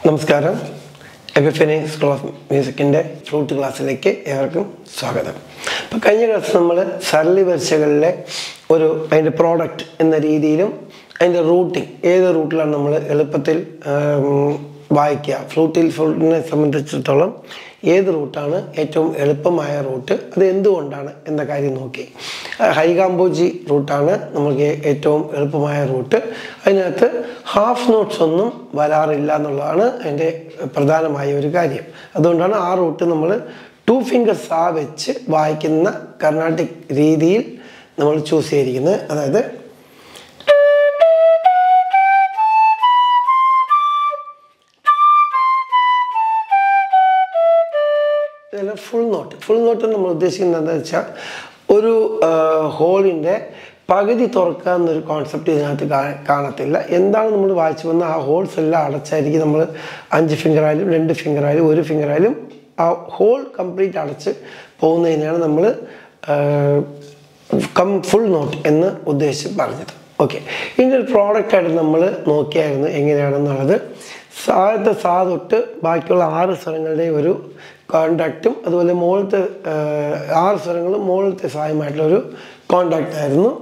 നമസ്കാരം എബിഫിനി school of മ്യൂസിക്കിൻ്റെ ഫ്ലൂട്ട് ക്ലാസ്സിലേക്ക് ഏവർക്കും സ്വാഗതം അപ്പോൾ കഴിഞ്ഞ ക്ലാസ് നമ്മൾ സരളി വരിശകളിലെ ഒരു അതിൻ്റെ പ്രോഡക്റ്റ് എന്ന രീതിയിലും അതിൻ്റെ റൂട്ടിങ് ഏത് റൂട്ടിലാണ് നമ്മൾ എളുപ്പത്തിൽ ആം, വായിക്കുക ഫ്ലൂട്ടിൽ ഫ്ലൂട്ടിനെ സംബന്ധിച്ചിടത്തോളം ഏത് റൂട്ടാണ് ഏറ്റവും എളുപ്പമായ റൂട്ട് അത് എന്തുകൊണ്ടാണ് എന്ന കാര്യം നോക്കി ആ, ഹൈകാംബോജി റൂട്ടാണ് നമുക്ക് ഏറ്റവും എളുപ്പമായ റൂട്ട് അതിനകത്ത് ഹാഫ് നോട്ട്സ് ഒന്നും വരാറില്ല എന്നുള്ളതാണ് അതിൻ്റെ പ്രധാനമായ ഒരു കാര്യം അതുകൊണ്ടാണ് ആ റൂട്ട് നമ്മൾ ടു ഫിംഗേഴ്സ് ആ വെച്ച് വായിക്കുന്ന കർണാട്ടിക് രീതിയിൽ നമ്മൾ ചൂസ് ചെയ്തിരിക്കുന്നത് അതായത് ഇതെല്ലാം ഫുൾ നോട്ട് ഫുൾ നോട്ട് നമ്മൾ ഉദ്ദേശിക്കുന്നത് എന്താണെന്ന് വെച്ചാൽ ഒരു ഹോളിൻ്റെ പകുതി തുറക്കുക എന്നൊരു കോൺസെപ്റ്റ് ഇതിനകത്ത് കാ- കാണത്തില്ല എന്താണ് നമ്മൾ വായിച്ചു വന്ന ആ ഹോൾസ് എല്ലാം അടച്ചായിരിക്കും നമ്മൾ അഞ്ച് ഫിംഗറായാലും രണ്ട് ഫിംഗറായാലും ഒരു ഫിംഗറായാലും ആ ഹോൾ കംപ്ലീറ്റ് അടച്ച് പോകുന്നതിനാണ് നമ്മൾ കം ഫുൾ നോട്ട് എന്ന് ഉദ്ദേശിച്ച് പറഞ്ഞത് ഓക്കെ ഇതിൻ്റെ ഒരു പ്രോഡക്റ്റായിട്ട് നമ്മൾ നോക്കിയായിരുന്നു എങ്ങനെയാണെന്നുള്ളത് സാഴത്തെ സാ തൊട്ട് ബാക്കിയുള്ള ആറ് സ്വരങ്ങളുടെ ഒരു കോണ്ടാക്റ്റും അതുപോലെ മുകളിലത്തെ ആ, ആറ് സ്വരങ്ങളും മുകളിലത്തെ സായുമായിട്ടുള്ള ഒരു കോണ്ടാക്റ്റ് ആയിരുന്നു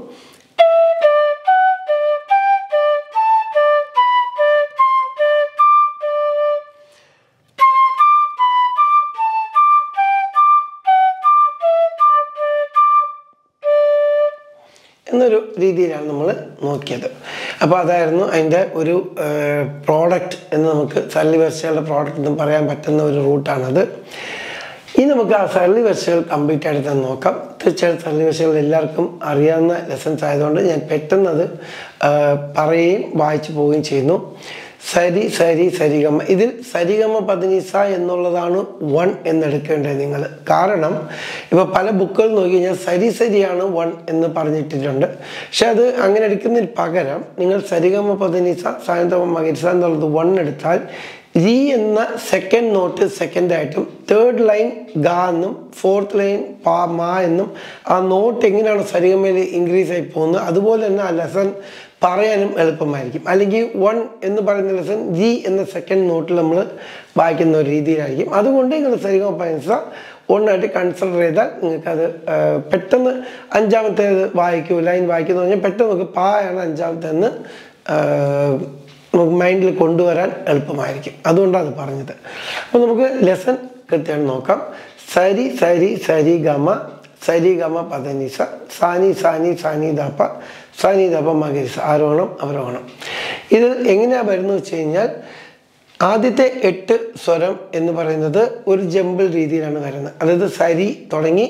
എന്നൊരു രീതിയിലാണ് നമ്മൾ നോക്കിയത് അപ്പോൾ അതായിരുന്നു അതിൻ്റെ ഒരു പ്രോഡക്റ്റ് എന്ന് നമുക്ക് സരളി വെർച്ചകളുടെ പ്രോഡക്റ്റ് എന്ന് പറയാൻ പറ്റുന്ന ഒരു റൂട്ടാണത് ഇനി നമുക്ക് ആ സരളി വെർച്ചകൾ കംപ്ലീറ്റ് ആയിട്ട് തന്നെ നോക്കാം തീർച്ചയായിട്ടും സരളി വെർച്ചകൾ എല്ലാവർക്കും അറിയാവുന്ന ലെസൺസ് ആയതുകൊണ്ട് ഞാൻ പെട്ടെന്ന് അത് ആ, പറയുകയും വായിച്ചു പോവുകയും ചെയ്യുന്നു സരി സരി സരിഗമ ഇതിൽ സരിഗമ പതിനിസ എന്നുള്ളതാണ് വൺ എന്നെടുക്കേണ്ടത് നിങ്ങൾ കാരണം ഇപ്പോൾ പല ബുക്കുകൾ നോക്കി കഴിഞ്ഞാൽ സരി സരിയാണ് വൺ എന്ന് പറഞ്ഞിട്ടിട്ടുണ്ട് പക്ഷെ അത് അങ്ങനെ എടുക്കുന്നതിന് പകരം നിങ്ങൾ സരിഗമ പതിനിസ സായന്തമ മകരിസ എന്നുള്ളത് വൺ എടുത്താൽ രീ എന്ന സെക്കൻഡ് നോട്ട് സെക്കൻഡ് ആയിട്ടും തേർഡ് ലൈൻ ഗ എന്നും ഫോർത്ത് ലൈൻ പാ മാ എന്നും ആ നോട്ട് എങ്ങനെയാണ് സരിഗമയിൽ ഇൻക്രീസ് ആയി പോകുന്നത് അതുപോലെ തന്നെ ആ ലെസൺ പറയാനും എളുപ്പമായിരിക്കും അല്ലെങ്കിൽ വൺ എന്ന് പറയുന്ന ലെസൺ ജി എന്ന സെക്കൻഡ് നോട്ടിൽ നമ്മൾ വായിക്കുന്ന ഒരു രീതിയിലായിരിക്കും അതുകൊണ്ട് നിങ്ങൾ സരിഗമ പൈസ ഒന്നായിട്ട് കൺസിഡർ ചെയ്താൽ നിങ്ങൾക്കത് ആ, പെട്ടെന്ന് അഞ്ചാമത്തേത് വായിക്കൂ ലൈൻ വായിക്കുന്നു പറഞ്ഞാൽ പെട്ടെന്ന് നമുക്ക് പായാണ് അഞ്ചാമത്തേന്ന് ആ, നമുക്ക് മൈൻഡിൽ കൊണ്ടുവരാൻ എളുപ്പമായിരിക്കും അതുകൊണ്ടാണ് അത് പറഞ്ഞത് അപ്പോൾ നമുക്ക് ലെസൺ കൃത്യമായിട്ട് നോക്കാം സരി സരി സരി ഗമ സരി ഗമ പതനിസ സാനി സാനി സാനി ദാപ്പ സാനി ദാപ്പ മകരിസ ആരോഹണം അവരോഹണം ഇത് എങ്ങനെയാണ് വരുന്നത് വെച്ച് കഴിഞ്ഞാൽ ആദ്യത്തെ എട്ട് സ്വരം എന്ന് പറയുന്നത് ഒരു ജമ്പിൾ രീതിയിലാണ് വരുന്നത് അതായത് സരി തുടങ്ങി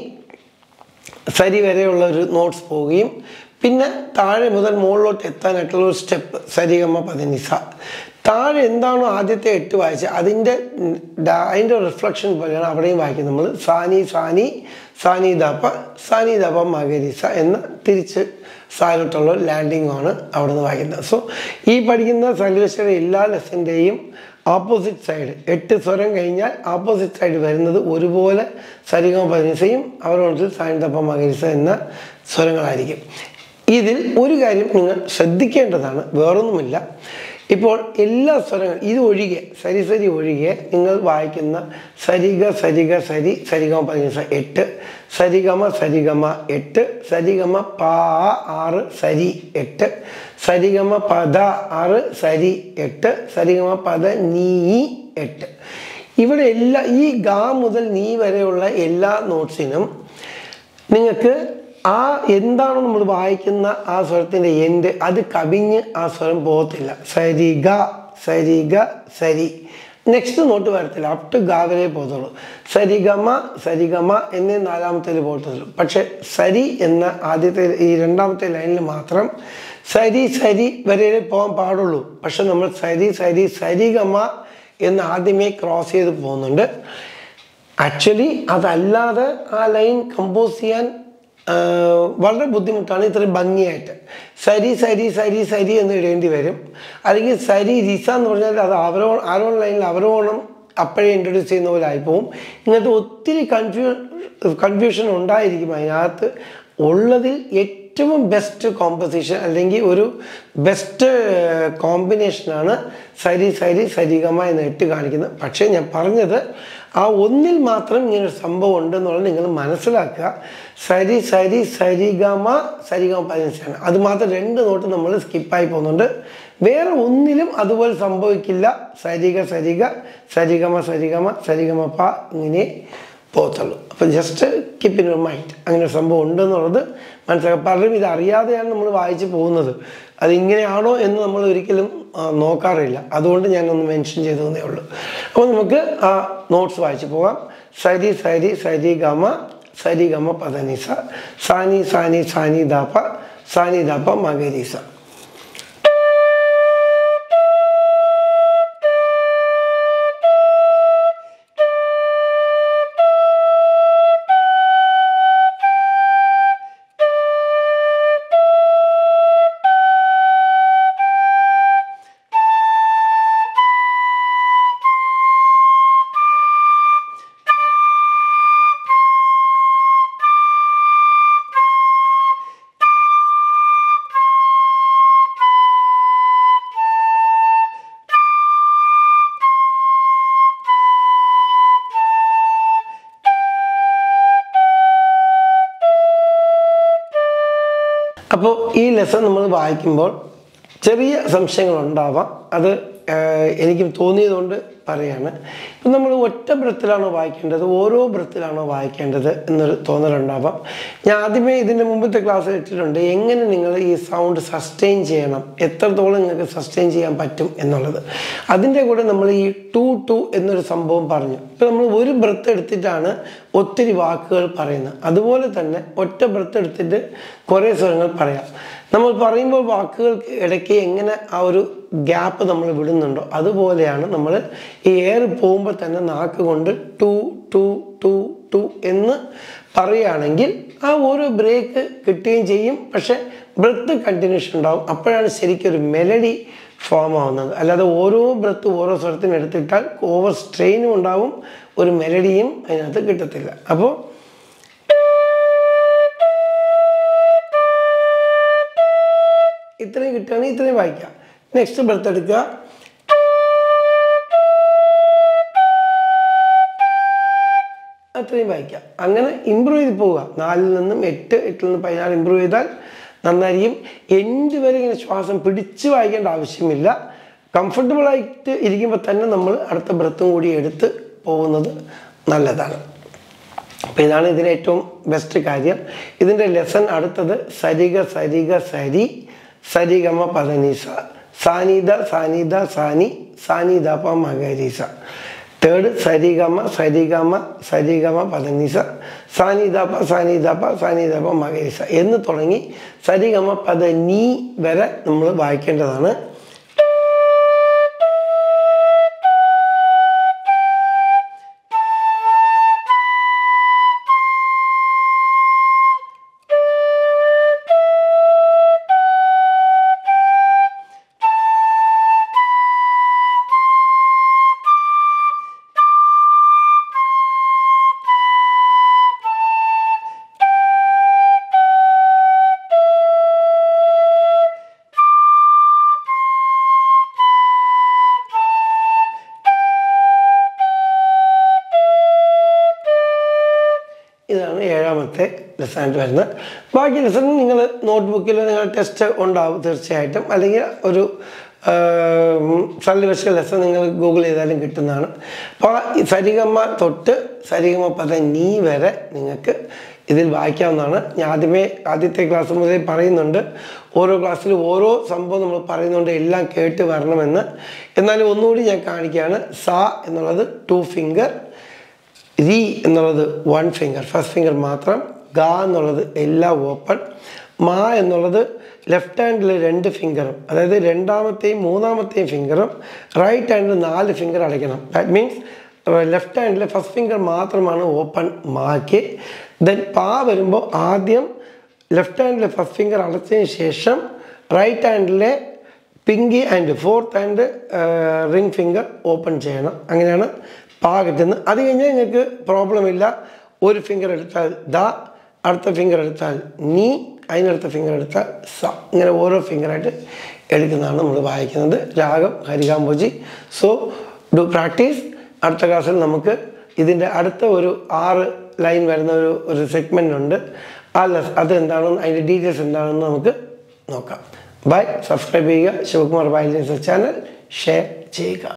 സരി വരെയുള്ള ഒരു നോട്ട്സ് പോവുകയും പിന്നെ താഴെ മുതൽ മുകളിലോട്ട് എത്താനായിട്ടുള്ള ഒരു സ്റ്റെപ്പ് സരിഗമ പതിനിസ താഴെ എന്താണോ ആദ്യത്തെ എട്ട് വായിച്ചത് അതിൻ്റെ ഉം, ഡാ- അതിൻ്റെ റിഫ്ലക്ഷൻ പോലെയാണ് അവിടെയും വായിക്കുന്നത് നമ്മൾ സാനി സാനി സാനി ദാപ്പ സാനി ദാപ്പ മകരിസ എന്ന് തിരിച്ച് സാലോട്ടുള്ള ലാൻഡിങ് ആണ് അവിടെ നിന്ന് വായിക്കുന്നത് സോ ഈ പഠിക്കുന്ന സലിവേശയുടെ എല്ലാ ലെസൻ്റെയും ഓപ്പോസിറ്റ് സൈഡ് എട്ട് സ്വരം കഴിഞ്ഞാൽ ഓപ്പോസിറ്റ് സൈഡ് വരുന്നത് ഒരുപോലെ സരിഗമ പതിനിസയും അവരോട് സായന്തപ്പ മകരിസ എന്ന സ്വരങ്ങളായിരിക്കും ഇതിൽ ഒരു കാര്യം നിങ്ങൾ ശ്രദ്ധിക്കേണ്ടതാണ് വേറൊന്നുമില്ല ഇപ്പോൾ എല്ലാ സ്വരങ്ങളും ഇത് ഒഴികെ സരി സരി ഒഴികെ നിങ്ങൾ വായിക്കുന്ന സരിഗ സരിഗ സരി സരിഗമ പതിനിസ എട്ട് സരിഗമ സരിഗമ എട്ട് സരിഗമ പാ ആറ് സരി എട്ട് സരിഗമ പദ ആറ് സരി എട്ട് സരിഗമ പദ നീ എട്ട് ഇവിടെ എല്ലാ ഈ ഗാ മുതൽ നീ വരെയുള്ള എല്ലാ നോട്ട്സിനും നിങ്ങൾക്ക് ആ എന്താണോ നമ്മൾ വായിക്കുന്ന ആ സ്വരത്തിൻ്റെ എൻഡ് അത് കവിഞ്ഞ് ആ സ്വരം പോകത്തില്ല സരിഗ സരിഗ സരി നെക്സ്റ്റ് നോട്ട് വരത്തില്ല അപ് ടു ഗാ വരെ പോകത്തുള്ളൂ സരിഗമ സരിഗമ എന്നേ നാലാമത്തേൽ പോകത്തുള്ളൂ പക്ഷെ സരി എന്ന ആദ്യത്തെ ഈ രണ്ടാമത്തെ ലൈനിൽ മാത്രം സരി സരി വരെ പോകാൻ പാടുള്ളൂ പക്ഷെ നമ്മൾ സരി സരി സരിഗമ എന്ന് ആദ്യമേ ക്രോസ് ചെയ്ത് പോകുന്നുണ്ട് ആക്ച്വലി അതല്ലാതെ ആ ലൈൻ കമ്പോസ് ചെയ്യാൻ ആ, വളരെ ബുദ്ധിമുട്ടാണ് ഇത്രയും ഭംഗിയായിട്ട് സരി സരി സരി സരി എന്ന് ഇടേണ്ടി വരും അല്ലെങ്കിൽ സരി റിസ എന്ന് പറഞ്ഞാൽ അത് അവരോ ആരോൺ ലൈനിൽ അവരോണം അപ്പോഴേ ഇൻട്രൊഡ്യൂസ് ചെയ്യുന്ന പോലെ ആയിപ്പോവും ഇങ്ങനത്തെ ഒത്തിരി കൺഫ്യൂ കൺഫ്യൂഷൻ ഉണ്ടായിരിക്കും അതിനകത്ത് ഉള്ളതിൽ ഏറ്റവും ഏറ്റവും ബെസ്റ്റ് കോമ്പസിഷൻ അല്ലെങ്കിൽ ഒരു ബെസ്റ്റ് കോമ്പിനേഷനാണ് സരി സരി സരിഗമ എന്ന് ഇട്ട് കാണിക്കുന്നത് പക്ഷേ ഞാൻ പറഞ്ഞത് ആ ഒന്നിൽ മാത്രം ഇങ്ങനെ ഒരു സംഭവം ഉണ്ടെന്നുള്ളത് നിങ്ങൾ മനസ്സിലാക്കുക സരി സരി സരിഗമ സരിഗമ പതിനഞ്ചാണ് അത് മാത്രം രണ്ട് നോട്ട് നമ്മൾ സ്കിപ്പായി പോകുന്നുണ്ട് വേറെ ഒന്നിലും അതുപോലെ സംഭവിക്കില്ല സരിഗ സരിഗ സരിഗമ സരിഗമ സരിഗമ പ ഇങ്ങനെ പോകത്തുള്ളൂ അപ്പം just keep in your mind അങ്ങനെ ഒരു സംഭവം ഉണ്ടെന്നുള്ളത് മനസ്സിലാക്കുക പലരും ഇത് അറിയാതെയാണ് നമ്മൾ വായിച്ച് പോകുന്നത് അത് ഇങ്ങനെയാണോ എന്ന് നമ്മൾ ഒരിക്കലും ആ, നോക്കാറില്ല അതുകൊണ്ട് ഞാനൊന്ന് മെൻഷൻ ചെയ്തതേ ഉള്ളൂ അപ്പോൾ നമുക്ക് ആ നോട്ട്സ് വായിച്ച് പോകാം സരി സരി സരി ഗമ സരി ഗമ പദനിസ സാനി സാനി സാനി ദാപ സാനി ദാപ മകരീസ അപ്പോൾ ഈ ലെസൺ നമ്മൾ വായിക്കുമ്പോൾ ചെറിയ സംശയങ്ങൾ ഉണ്ടാവാം അത് ഏഹ്, എനിക്ക് തോന്നിയതുകൊണ്ട് പറയാണ് ഇപ്പം നമ്മൾ ഒറ്റ ബ്രത്തിലാണോ വായിക്കേണ്ടത് ഓരോ ബ്രത്തിലാണോ വായിക്കേണ്ടത് എന്നൊരു തോന്നലുണ്ടാവാം ഞാൻ ആദ്യമേ ഇതിൻ്റെ മുമ്പത്തെ ക്ലാസ്സിൽ ഇട്ടിട്ടുണ്ട് എങ്ങനെ നിങ്ങൾ ഈ സൗണ്ട് സസ്റ്റെയിൻ ചെയ്യണം എത്രത്തോളം നിങ്ങൾക്ക് സസ്റ്റെയിൻ ചെയ്യാൻ പറ്റും എന്നുള്ളത് അതിൻ്റെ കൂടെ നമ്മൾ ഈ ടു ടു എന്നൊരു സംഭവം പറഞ്ഞു ഇപ്പം നമ്മൾ ഒരു ബ്രത്ത് എടുത്തിട്ടാണ് ഒത്തിരി വാക്കുകൾ പറയുന്നത് അതുപോലെ തന്നെ ഒറ്റ ബ്രത്ത് എടുത്തിട്ട് കുറേ സ്വരങ്ങൾ പറയാം നമ്മൾ പറയുമ്പോൾ വാക്കുകൾക്ക് ഇടയ്ക്ക് എങ്ങനെ ആ ഒരു ഗ്യാപ്പ് നമ്മൾ വിടുന്നുണ്ടോ അതുപോലെയാണ് നമ്മൾ ഈ എയർ പോകുമ്പോൾ തന്നെ നാക്ക് കൊണ്ട് ടു ടു ടു ടു എന്ന് പറയുകയാണെങ്കിൽ ആ ഓരോ ബ്രേക്ക് കിട്ടുകയും ചെയ്യും പക്ഷെ ബ്രത്ത് കണ്ടിന്യൂഷൻ ഉണ്ടാവും അപ്പോഴാണ് ശരിക്കും ഒരു മെലഡി ഫോം ആവുന്നത് അല്ലാതെ ഓരോ ബ്രത്ത് ഓരോ സ്വരത്തിന് എടുത്തിട്ടാൽ ഓവർ സ്ട്രെയിനും ഉണ്ടാവും ഒരു മെലഡിയും അതിനകത്ത് കിട്ടത്തില്ല അപ്പോൾ ഇത്രയും കിട്ടുകയാണെങ്കിൽ ഇത്രയും വായിക്കാം നെക്സ്റ്റ് ബ്രത്ത് എടുക്കുക അത്രയും വായിക്കാം അങ്ങനെ ഇമ്പ്രൂവ് ചെയ്ത് പോവുക നാലിൽ നിന്നും എട്ട് എട്ടിൽ നിന്ന് പതിനാറ് ഇമ്പ്രൂവ് ചെയ്താൽ നന്നായിരിക്കും എൻഡ് വരെ ഇങ്ങനെ ശ്വാസം പിടിച്ച് വായിക്കേണ്ട ആവശ്യമില്ല കംഫർട്ടബിൾ ആയിട്ട് ഇരിക്കുമ്പോൾ തന്നെ നമ്മൾ അടുത്ത ബ്രത്തും കൂടി എടുത്ത് പോകുന്നത് നല്ലതാണ് അപ്പോൾ ഇതാണ് ഇതിന് ഏറ്റവും ബെസ്റ്റ് കാര്യം ഇതിൻ്റെ ലെസൺ അടുത്തത് സരിഗ സരിഗ സരി സരിഗമ പദനീസ സാനിദ സാനിദ സാനി സാനിദപ മകരീസ തേർഡ് സരിഗമ സരിഗമ സരിഗമ പദനീസ സാനിദപ സാനിദപ സാനിദപ മകരീസ എന്ന് തുടങ്ങി സരിഗമ പദ നീ വരെ നമ്മൾ വായിക്കേണ്ടതാണ് ഇതാണ് ഏഴാമത്തെ ലെസണായിട്ട് വരുന്നത് ബാക്കി ലെസൺ നിങ്ങൾ നോട്ട്ബുക്കിൽ നിങ്ങൾ ടെസ്റ്റ് ഉണ്ടാവും തീർച്ചയായിട്ടും അല്ലെങ്കിൽ ഒരു സല്ലിവശ ലെസൺ നിങ്ങൾ ഗൂഗിൾ ചെയ്താലും കിട്ടുന്നതാണ് അപ്പോൾ ഈ സരിഗമ തൊട്ട് സരിഗമ പദ നീ വരെ നിങ്ങൾക്ക് ഇതിൽ വായിക്കാവുന്നതാണ് ഞാൻ ആദ്യമേ ആദ്യത്തെ ക്ലാസ് മുതൽ പറയുന്നുണ്ട് ഓരോ ക്ലാസ്സിലും ഓരോ സംഭവം നമ്മൾ പറയുന്നുണ്ട് എല്ലാം കേട്ട് വരണമെന്ന് എന്നാലും ഒന്നുകൂടി ഞാൻ കാണിക്കുകയാണ് സ എന്നുള്ളത് ടു ഫിംഗർ രി എന്നുള്ളത് വൺ ഫിംഗർ ഫസ്റ്റ് ഫിംഗർ മാത്രം ഗ എന്നുള്ളത് എല്ലാം ഓപ്പൺ മാ എന്നുള്ളത് ലെഫ്റ്റ് ഹാൻഡിൽ രണ്ട് ഫിംഗറും അതായത് രണ്ടാമത്തെയും മൂന്നാമത്തെയും ഫിംഗറും റൈറ്റ് ഹാൻഡിൽ നാല് ഫിംഗർ അടയ്ക്കണം ദാറ്റ് മീൻസ് ലെഫ്റ്റ് ഹാൻഡിൽ ഫസ്റ്റ് ഫിംഗർ മാത്രമാണ് ഓപ്പൺ മാക്ക് ദെൻ പാ വരുമ്പോൾ ആദ്യം ലെഫ്റ്റ് ഹാൻഡിലെ ഫസ്റ്റ് ഫിംഗർ അടച്ചതിന് ശേഷം റൈറ്റ് ഹാൻഡിലെ pinky and fourth and ring finger open ചെയ്യണം അങ്ങനെയാണ് പാ കിട്ടുന്നത് അത് കഴിഞ്ഞാൽ നിങ്ങൾക്ക് പ്രോബ്ലം ഇല്ല ഒരു ഫിംഗർ എടുത്താൽ ദ അടുത്ത ഫിംഗർ എടുത്താൽ നീ അതിനടുത്ത ഫിംഗർ എടുത്ത സ ഇങ്ങനെ ഓരോ ഫിംഗറായിട്ട് എടുക്കുന്നതാണ് നമ്മൾ വായിക്കുന്നത് രാഗം ഹരികാംബോജി സോ ഡു പ്രാക്ടീസ് അടുത്ത ക്ലാസ്സിൽ നമുക്ക് ഇതിൻ്റെ അടുത്ത ഒരു ആറ് ലൈൻ വരുന്ന ഒരു ഒരു സെഗ്മെൻ്റ് ഉണ്ട് ആ ലെസ് അത് എന്താണെന്ന് അതിൻ്റെ ഡീറ്റെയിൽസ് എന്താണെന്ന് നമുക്ക് നോക്കാം ബൈ സബ്സ്ക്രൈബ് ചെയ്യുക ശിവകുമാർ ബൈ ചാനൽ ഷെയർ ചെയ്യുക